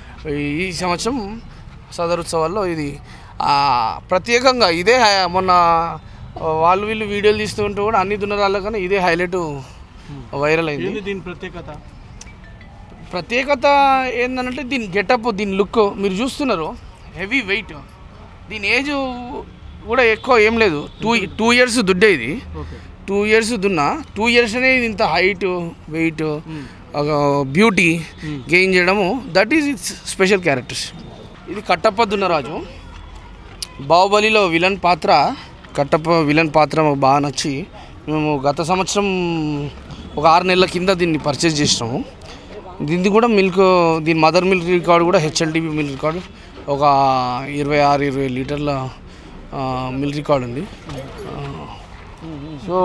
ఈ సంవత్సరం సదర్ ఉత్సవాల్లో ఇది ఆ, ప్రత్యేకంగా ఇదే హై- మొన్న వాళ్ళు వీళ్ళు వీడియోలు తీస్తుంటే కూడా అన్ని దున్నరాళ్ళ కన్నా ఇదే హైలైట్ వైరల్ అయింది ఏంది దీని ప్రత్యేకత ప్రత్యేకత ఏంటంటే దీని గెటప్ దీని లుక్ మీరు చూస్తున్నారు హెవీ వెయిట్ దీని ఏజ్ కూడా ఎక్కువ ఏం లేదు టూ టూ ఇయర్స్ దుడ్డే ఇది ఓకే టూ ఇయర్స్ దున్నా టూ ఇయర్స్ అనేది ఇంత హైట్ వెయిట్ ఒక బ్యూటీ గెయిన్ చేయడము that is its special characters ఇది కట్టప్ప దున్నరాజు బాహుబలిలో విలన్ పాత్ర కట్టప్ప విలన్ పాత్ర మాకు బాగా నచ్చి మేము గత సంవత్సరం ఒక ఆరు నెలల కింద దీన్ని పర్చేజ్ చేసినాము దీన్ని కూడా మిల్క్ దీని మదర్ మిల్క్ రికార్డ్ కూడా హెచ్ఎల్టీబీ మిల్క్ రికార్డు ఒక ఇరవై ఆరు ఇరవై లీటర్ల మిల్క్ రికార్డ్ ఉంది ఆ, సో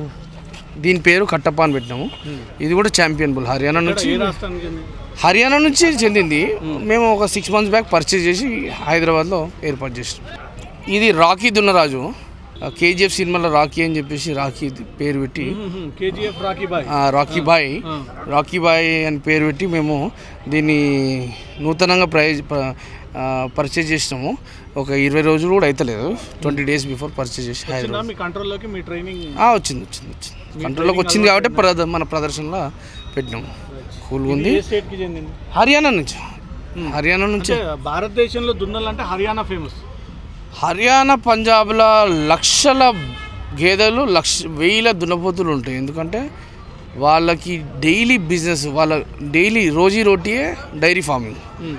దీని పేరు కట్టప్ప అని పెట్టినాము ఇది కూడా ఛాంపియన్ బుల్ హర్యానా నుంచి ఏ రాష్ట్రానికి చెందింది? హర్యానా నుంచి చెందింది మేము ఒక సిక్స్ మంత్స్ బ్యాక్ పర్చేజ్ చేసి హైదరాబాద్లో ఏర్పాటు చేసినాం ఇది రాకీ దున్నరాజు కేజీఎఫ్ సినిమాలో రాకీ అని చెప్పేసి రాకీ పేరు పెట్టి కేజీఎఫ్ రాకీ బాయ్ ఆ, రాకీ బాయ్ ఆ. రాకీ బాయ్ అని పేరు పెట్టి మేము దీన్ని నూతనంగా ప్రైజ్ పర్చేజ్ చేసినాము ఒక ఇరవై రోజులు కూడా అవుతలేదు ట్వంటీ డేస్ బిఫోర్ పర్చేజ్ చేసి హైదరాబాద్ వచ్చిందా మీ కంట్రోల్లోకి మీ ట్రైనింగ్ ఆ, వచ్చింది వచ్చింది వచ్చింది కంట్రోల్లోకి వచ్చింది కాబట్టి ప్రద మన ప్రదర్శనలో పెట్టినాము కూల్గా ఉంది ఏ స్టేట్కి చెందింది హర్యానా నుంచి హర్యానా నుంచి అంటే భారతదేశంలో దున్నలంటే హర్యానా ఫేమస్ హర్యానా పంజాబ్లో లక్షల గేదెలు లక్ష వేల దున్నపోతులు ఉంటాయి ఎందుకంటే వాళ్ళకి డైలీ బిజినెస్ వాళ్ళ డైలీ రోజీ రోటీయే డైరీ ఫార్మింగ్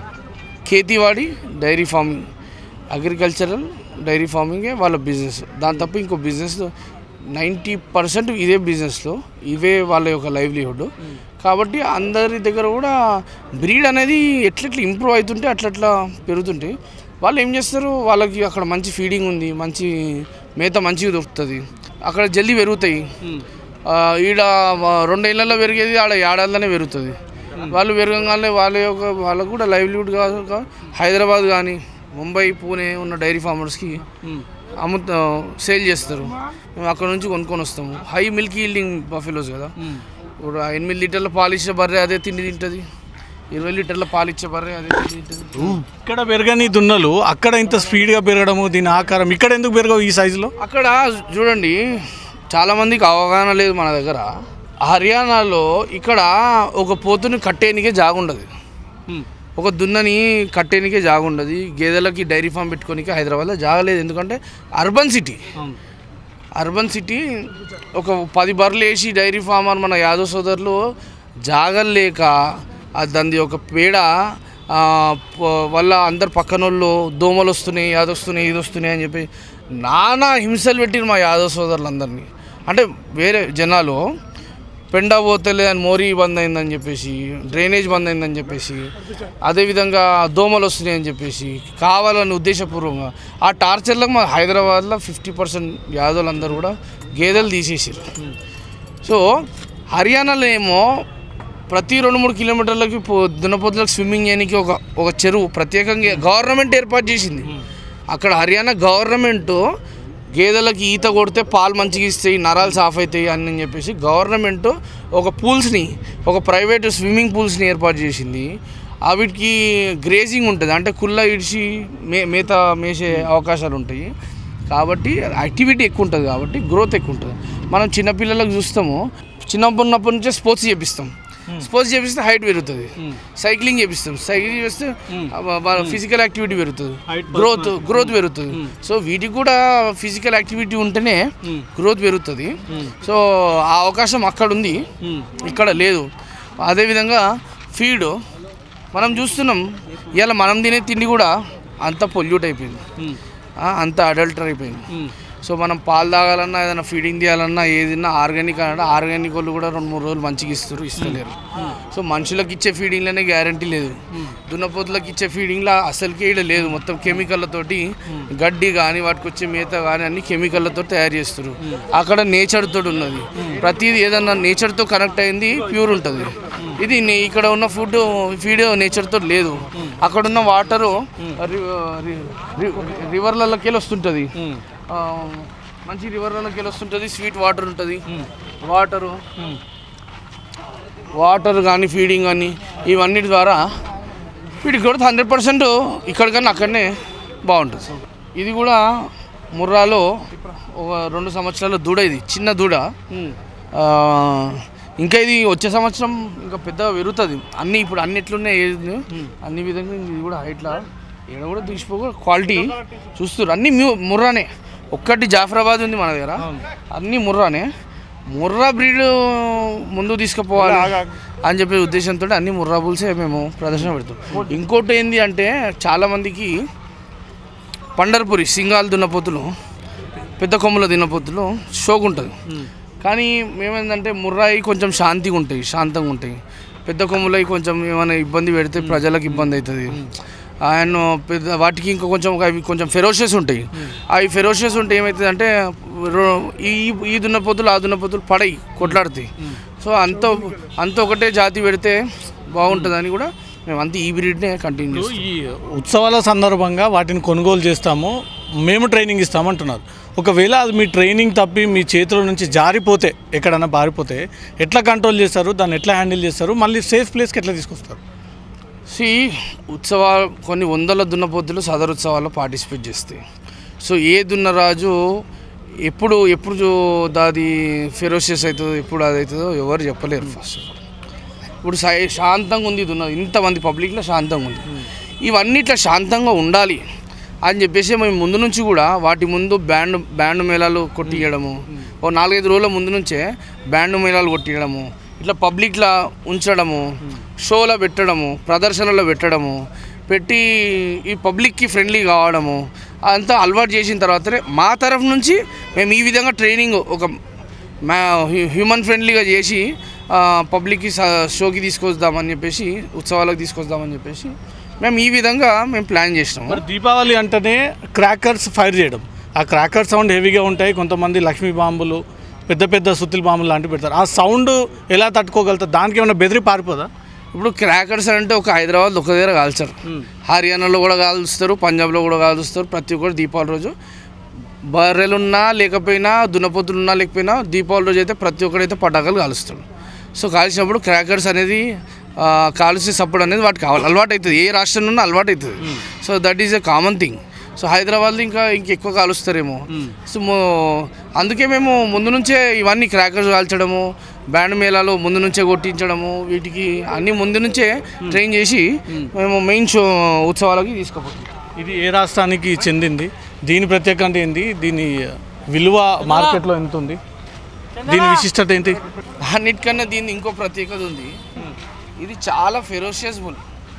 ఖేతీవాడి డైరీ ఫార్మింగ్ అగ్రికల్చరల్ డైరీ ఫార్మింగే వాళ్ళ బిజినెస్ దాని తప్ప ఇంకో బిజినెస్ నైంటీ పర్సెంట్ ఇదే బిజినెస్లో ఇవే వాళ్ళ యొక్క లైవ్లీహుడ్ కాబట్టి అందరి దగ్గర కూడా బ్రీడ్ అనేది ఎట్లెట్లా ఇంప్రూవ్ అవుతుంటే అట్లట్లా పెరుగుతుంటే వాళ్ళు ఏం చేస్తారు వాళ్ళకి అక్కడ మంచి ఫీడింగ్ ఉంది మంచి మేత మంచిగా దొరుకుతుంది అక్కడ జల్దీ పెరుగుతాయి ఆ, ఈడ వ- రెండేళ్లలో పెరిగేది ఆడ ఏడాదిలోనే పెరుగుతుంది వాళ్ళు పెరగగానే వాళ్ళ యొక్క వాళ్ళకు కూడా లైవ్లీహుడ్ కాక హైదరాబాద్ కానీ ముంబై పూణే ఉన్న డైరీ ఫార్మర్స్కి అమ్ము సేల్ చేస్తారు మేము అక్కడ నుంచి కొనుక్కొని వస్తాము హై మిల్క్ ఈల్డింగ్ బఫెలోస్ కదా ఇప్పుడు ఆ ఎనిమిది లీటర్ల పాలు ఇచ్చే బర్రె అదే తిండి తింటుంది ఇరవై లీటర్ల పాలు ఇచ్చే బర్రె అదే తిండి తింటుంది ఇక్కడ పెరగని దున్నలు అక్కడ ఇంత స్పీడ్గా పెరగడము దీని ఆకారం ఇక్కడ ఎందుకు పెరగవు ఈ సైజులో అక్కడ చూడండి చాలామందికి అవగాహన లేదు మన దగ్గర హర్యానాలో ఇక్కడ ఒక పోతుని కట్టేనికే జాగుండదు ఒక దున్నని కట్టేనికే జాగుండదు గేదెలకి డైరీ ఫామ్ పెట్టుకోనికే హైదరాబాద్లో జాగలేదు ఎందుకంటే అర్బన్ సిటీ అర్బన్ సిటీ ఒక పది బర్రెలు వేసి డైరీ ఫార్మర్ మన యాదవ్ సోదరులు జాగలేక ఆ దాని ఒక పేడ ఆ, ప- వల్ల అందరు పక్కనోళ్ళు దోమలు వస్తున్నాయి అది వస్తున్నాయి ఇది వస్తున్నాయి అని చెప్పి నానా హింసలు పెట్టిరు మా యాదవ్ సోదరులందరినీ అంటే వేరే జనాలు పెండ పోతలే అని మోరీ బంద్ అయిందని చెప్పేసి డ్రైనేజ్ బంద్ అయిందని చెప్పేసి అదేవిధంగా దోమలు వస్తున్నాయి అని చెప్పేసి కావాలని ఉద్దేశపూర్వకంగా ఆ టార్చర్లకు మా హైదరాబాద్లో ఫిఫ్టీ పర్సెంట్ యాదవులందరూ కూడా గేదెలు తీసేసారు సో హర్యానాలో ఏమో ప్రతి రెండు మూడు కిలోమీటర్లకి పో దున్నపోతులకు స్విమ్మింగ్ చేయడానికి ఒక ఒక చెరువు ప్రత్యేకంగా గవర్నమెంట్ ఏర్పాటు చేసింది అక్కడ హర్యానా గవర్నమెంట్ గేదెలకి ఈత కొడితే పాలు మంచిగా ఇస్తాయి నరాలు సాఫ్ అవుతాయి అని చెప్పేసి గవర్నమెంట్ ఒక పూల్స్ని ఒక ప్రైవేట్ స్విమ్మింగ్ పూల్స్ని ఏర్పాటు చేసింది వీటికి గ్రేజింగ్ ఉంటుంది అంటే కుళ్ళ ఇడిచి మే మేత మేసే అవకాశాలు ఉంటాయి కాబట్టి యాక్టివిటీ ఎక్కువ ఉంటుంది కాబట్టి గ్రోత్ ఎక్కువ ఉంటుంది మనం చిన్నపిల్లలకు చూస్తాము చిన్నప్పటి ఉన్నప్పటి నుంచే స్పోర్ట్స్ చేపిస్తాం స్పోర్ట్స్ చేపిస్తే హైట్ పెరుగుతుంది సైక్లింగ్ చేపిస్తాం సైక్లింగ్ చేస్తే ఫిజికల్ యాక్టివిటీ పెరుగుతుంది Height గ్రోత్ గ్రోత్ పెరుగుతుంది సో వీటికి కూడా ఫిజికల్ యాక్టివిటీ ఉంటేనే గ్రోత్ పెరుగుతుంది సో ఆ అవకాశం అక్కడ ఉంది ఇక్కడ లేదు అదేవిధంగా ఫీడ్ మనం చూస్తున్నాం ఇవాళ మనం తినే తిండి కూడా అంత పొల్యూట్ అయిపోయింది ఆ, అంత అడల్టర్ అయిపోయింది సో మనం పాలు తాగాలన్నా ఏదైనా ఫీడింగ్ తీయాలన్నా ఏదైనా ఆర్గానిక్ అంటే ఆర్గానిక్ వాళ్ళు కూడా రెండు మూడు రోజులు మంచిగా ఇస్తారు ఇస్తలేరు సో మనుషులకు ఇచ్చే ఫీడింగ్లోనే గ్యారంటీ లేదు దున్నపోతులకు ఇచ్చే ఫీడింగ్లో అసలుకే ఈడ లేదు మొత్తం కెమికల్లతోటి గడ్డి కానీ వాటికి వచ్చే మేత కానీ అన్ని కెమికల్లతో తయారు చేస్తారు అక్కడ నేచర్ తోటి ఉన్నది ప్రతిదీ ఏదన్నా నేచర్తో కనెక్ట్ అయింది ప్యూర్ ఉంటుంది ఇది నే- ఇక్కడ ఉన్న ఫుడ్ ఫీడ్ నేచర్తో లేదు అక్కడ ఉన్న వాటరు రివర్లలోకి వెళ్ళి వస్తుంటుంది ఆ, మంచి రివర్లలోకి వెళ్ళి వస్తుంటుంది స్వీట్ వాటర్ ఉంటుంది వాటరు వాటర్ కానీ ఫీడింగ్ కానీ ఇవన్నీ ద్వారా వీటికి కూడా హండ్రెడ్ పర్సెంట్ ఇక్కడ కన్నా అక్కడనే బాగుంటుంది ఇది కూడా ముర్రాలో ఒక రెండు సంవత్సరాల దూడ ఇది చిన్న దూడ ఆ, ఇంకా ఇది వచ్చే సంవత్సరం ఇంకా పెద్దగా పెరుగుతుంది అన్ని ఇప్పుడు అన్ని ఎట్లున్నాయి ఏది అన్ని విధంగా ఇది కూడా హైట్లా ఈడ కూడా తీసిపోక క్వాలిటీ చూస్తారు అన్ని మ్యూ ముర్రానే ఒక్కటి జాఫరాబాద్ ఉంది మన దగ్గర అన్ని ముర్రానే ముర్రా బ్రీడ్ ముందు తీసుకుపోవాలి అని చెప్పే ఉద్దేశంతో అన్ని ముర్రా బుల్సే మేము ప్రదర్శన పెడతాం ఇంకోటి ఏంది అంటే చాలామందికి పండర్పురి సింగాల్ దున్నపోతులు పెద్ద కొమ్ముల దున్నపోతులు షోక్ ఉంటుంది కానీ మేమేందంటే ముర్రాయి కొంచెం శాంతిగా ఉంటాయి శాంతంగా ఉంటాయి పెద్ద కొమ్ములవి కొంచెం ఏమైనా ఇబ్బంది పెడితే ప్రజలకు ఇబ్బంది అవుతుంది ఆయన పెద్ద వాటికి ఇంకా కొంచెం అవి కొంచెం ఫెరోషియస్ ఉంటాయి అవి ఫెరోషియస్ ఉంటే ఏమవుతుంది అంటే ఈ ఈ దున్నపోతులు ఆ దున్నపోతులు పడయి కొట్లాడుతాయి సో అంత అంత ఒకటే జాతి పెడితే బాగుంటుందని కూడా మేము అంత ఈ బ్రీడ్నే కంటిన్యూ చేస్తాం ఈ ఉత్సవాల సందర్భంగా వాటిని కొనుగోలు చేస్తాము మేము ట్రైనింగ్ ఇస్తామంటున్నారు ఒకవేళ అది మీ ట్రైనింగ్ తప్పి మీ చేతుల నుంచి జారిపోతే ఎక్కడన్నా బారిపోతే ఎట్లా కంట్రోల్ చేస్తారు దాన్ని ఎట్లా హ్యాండిల్ చేస్తారు మళ్ళీ సేఫ్ ప్లేస్కి ఎట్లా తీసుకొస్తారు సి ఉత్సవాలు కొన్ని వందల దున్నపోతులు సదరు ఉత్సవాల్లో పార్టిసిపేట్ చేస్తాయి సో ఏ దున్నరాజు ఎప్పుడు ఎప్పుడు జో- దాది ఫెరోషియస్ అవుతుందో ఎప్పుడు అది అవుతుందో ఎవరు చెప్పలేరు ఫస్ట్ ఆఫ్ ఆల్ ఇప్పుడు సై- శాంతంగా ఉంది దున్న ఇంతమంది పబ్లిక్లో శాంతంగా ఉంది ఇవన్నీ ఇట్లా శాంతంగా ఉండాలి అని చెప్పేసి మేము ముందు నుంచి కూడా వాటి ముందు బ్యాండ్ బ్యాండ్ మేళాలు కొట్టియడము ఓ నాలుగైదు రోజుల ముందు నుంచే బ్యాండ్ మేళాలు కొట్టియడము ఇట్లా పబ్లిక్లా ఉంచడము షోలో పెట్టడము ప్రదర్శనలో పెట్టడము పెట్టి ఈ పబ్లిక్కి ఫ్రెండ్లీ కావడము అంతా అలవాటు చేసిన తర్వాతనే మా తరఫు నుంచి మేము ఈ విధంగా ట్రైనింగ్ ఒక మా హ్యూ- హ్యూమన్ ఫ్రెండ్లీగా చేసి ఆ, పబ్లిక్కి స- షోకి తీసుకొద్దామని చెప్పేసి ఉత్సవాలకు తీసుకొద్దామని చెప్పేసి మేము ఈ విధంగా మేము ప్లాన్ చేసినాము మరి దీపావళి అంటేనే క్రాకర్స్ ఫైర్ చేయడం ఆ క్రాకర్ సౌండ్ హెవీగా ఉంటాయి కొంతమంది లక్ష్మీ బాంబులు పెద్ద పెద్ద సుత్తిల బాంబులు లాంటివి పెడతారు ఆ సౌండ్ ఎలా తట్టుకోగలుగుతారు దానికి ఏమైనా బెదిరి పారిపోదా ఇప్పుడు క్రాకర్స్ అంటే ఒక హైదరాబాద్ ఒక దగ్గర కాల్చారు హర్యానాలో కూడా కాలుస్తారు పంజాబ్లో కూడా కాలుస్తారు ప్రతి ఒక్కరు దీపావళి రోజు బర్రెలున్నా లేకపోయినా దున్నపోతులున్నా లేకపోయినా దీపావళి రోజు అయితే ప్రతి ఒక్కడైతే పటాకులు కాలుస్తాడు సో కాల్చినప్పుడు క్రాకర్స్ అనేది ఆ, కాల్చే సప్పుడు అనేది వాటికి కావాలి అలవాటు అవుతుంది ఏ రాష్ట్రంలో ఉన్నా అలవాటు అవుతుంది so that is a common thing so హైదరాబాద్లో ఇంకా ఇంకెక్కువ కాలుస్తారేమో సో మో- అందుకే మేము ముందు నుంచే ఇవన్నీ క్రాకర్స్ కాల్చడము బ్యాండ్ మేళాలు ముందు నుంచే కొట్టించడము వీటికి అన్నీ ముందు నుంచే ట్రైన్ చేసి మేము మెయిన్ షో ఉత్సవాలకి తీసుకుపోతాం ఇది ఏ రాష్ట్రానికి చెందింది దీని ప్రత్యేకత ఏంటి దీని విలువ మార్కెట్లో ఎంత ఉంది దీని విశిష్టత ఏంటి అన్నిటికన్నా దీని ఇంకో ప్రత్యేకత ఉంది ఇది చాలా ఫెరోషియస్ బుల్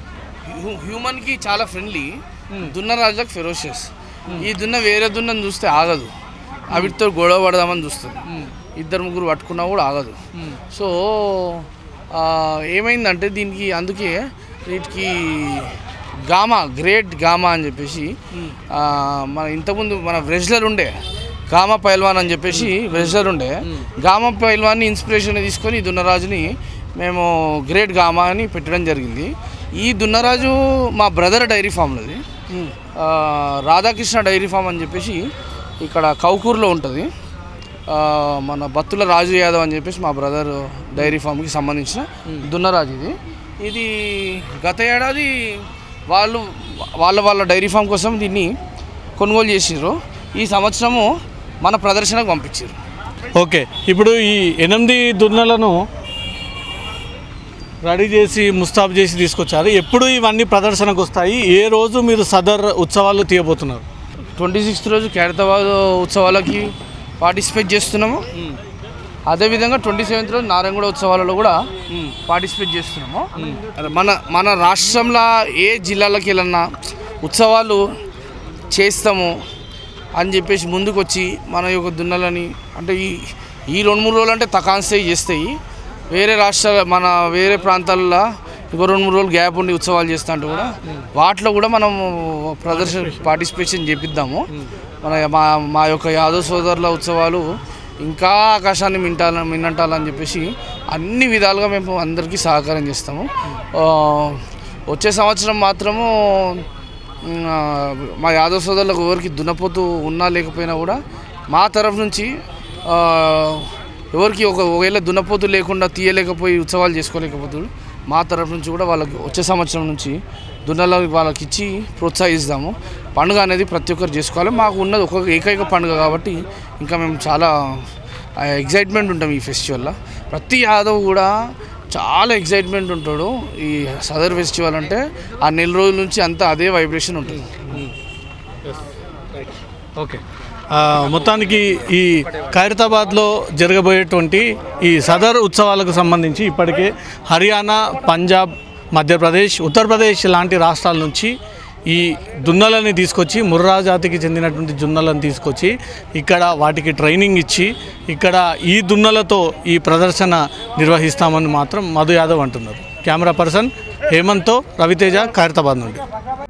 హ్యూమన్కి చాలా ఫ్రెండ్లీ దున్న రాజులకు ఫెరోషియస్ ఈ దున్న వేరే దున్నని చూస్తే ఆగదు అవిటితో గొడవ పడదామని చూస్తుంది ఇద్దరు ముగ్గురు పట్టుకున్నా కూడా ఆగదు సో ఆ, ఏమైందంటే దీనికి అందుకే వీటికి గామా గ్రేట్ గామా అని చెప్పేసి ఆ, మన ఇంతకుముందు మన రెజ్లర్ ఉండే గామా పైల్వాన్ అని చెప్పేసి రెజ్లర్ ఉండే గామా పైల్వాన్ని ఇన్స్పిరేషన్ తీసుకొని ఈ దున్నరాజుని మేము గ్రేట్ గామా అని పెట్టడం జరిగింది ఈ దున్నరాజు మా బ్రదర్ డైరీ ఫామ్లోది ఆ, రాధాకృష్ణ డైరీ ఫామ్ అని చెప్పేసి ఇక్కడ కౌకూరులో ఉంటుంది ఆ, మన బత్తుల రాజు యాదవ్ అని చెప్పేసి మా బ్రదర్ డైరీ ఫామ్కి సంబంధించిన దున్నరాజు ఇది ఇది గత ఏడాది వాళ్ళు వాళ్ళ వాళ్ళ డైరీ ఫామ్ కోసం దీన్ని కొనుగోలు చేసిర్రు ఈ సంవత్సరము మన ప్రదర్శనకు పంపించారు ఓకే ఇప్పుడు ఈ ఎనిమిది దున్నలను రెడీ చేసి ముస్తాబు చేసి తీసుకొచ్చారు ఎప్పుడు ఇవన్నీ ప్రదర్శనకు వస్తాయి ఏ రోజు మీరు సదర్ ఉత్సవాలు తీయబోతున్నారు ట్వంటీ సిక్స్త్ రోజు ఖైరతాబాద్ ఉత్సవాలకి పార్టిసిపేట్ చేస్తున్నాము అదేవిధంగా ట్వంటీ సెవెంత్ రోజు నారాయణగూడ ఉత్సవాలలో కూడా పార్టిసిపేట్ చేస్తున్నాము మన మన రాష్ట్రంలో ఏ జిల్లాలకు వెళ్ళినా ఉత్సవాలు చేస్తాము అని చెప్పేసి ముందుకు వచ్చి మన యొక్క దున్నలని అంటే ఈ ఈ రెండు మూడు రోజులు అంటే తకాన్సే చేస్తాయి వేరే రాష్ట్రాల మన వేరే ప్రాంతాల్లో ఇంకో రెండు మూడు రోజులు గ్యాప్ ఉండి ఉత్సవాలు చేస్తా అంటే కూడా వాటిలో కూడా మనం ప్రదర్శన పార్టిసిపేషన్ చేపిద్దాము మన మా మా యొక్క యాదవ్ సోదరుల ఉత్సవాలు ఇంకా ఆకాశాన్ని మింటాల మిన్నంటాలని చెప్పేసి అన్ని విధాలుగా మేము అందరికీ సహకారం చేస్తాము ఆ, వచ్చే సంవత్సరం మాత్రము ఉమ్, ఆ, మా యాదవ్ సోదరులకు ఎవరికి దున్నపోతు ఉన్నా లేకపోయినా కూడా మా తరఫు నుంచి ఆ, ఎవరికి ఒక ఒకవేళ దున్నపోతు లేకుండా తీయలేకపోయి ఉత్సవాలు చేసుకోలేకపోతున్నారు మా తరఫు నుంచి కూడా వాళ్ళకి వచ్చే సంవత్సరం నుంచి దున్నల వాళ్ళకి ఇచ్చి ప్రోత్సహిస్తాము పండుగ అనేది ప్రతి ఒక్కరు చేసుకోవాలి మాకు ఉన్నది ఒక ఏకైక పండుగ కాబట్టి ఇంకా మేము చాలా ఎగ్జైట్మెంట్ ఉంటాం ఈ ఫెస్టివల్లో ప్రతి యాదవ్ కూడా చాలా ఎగ్జైట్మెంట్ ఉంటాడు ఈ సదర్ ఫెస్టివల్ అంటే ఆ నెల రోజుల నుంచి అంతా అదే వైబ్రేషన్ ఉంటుంది ఓకే ఆ, మొత్తానికి ఈ ఖైరతాబాద్లో జరగబోయేటువంటి ఈ సదర్ ఉత్సవాలకు సంబంధించి ఇప్పటికే హర్యానా పంజాబ్ మధ్యప్రదేశ్ ఉత్తరప్రదేశ్ లాంటి రాష్ట్రాల నుంచి ఈ దున్నలని తీసుకొచ్చి ముర్రా జాతికి చెందినటువంటి దున్నలను తీసుకొచ్చి ఇక్కడ వాటికి ట్రైనింగ్ ఇచ్చి ఇక్కడ ఈ దున్నలతో ఈ ప్రదర్శన నిర్వహిస్తామని మాత్రం మధు యాదవ్ అంటున్నారు కెమెరా పర్సన్ హేమంత్తో రవితేజ ఖైరతాబాద్ నుండి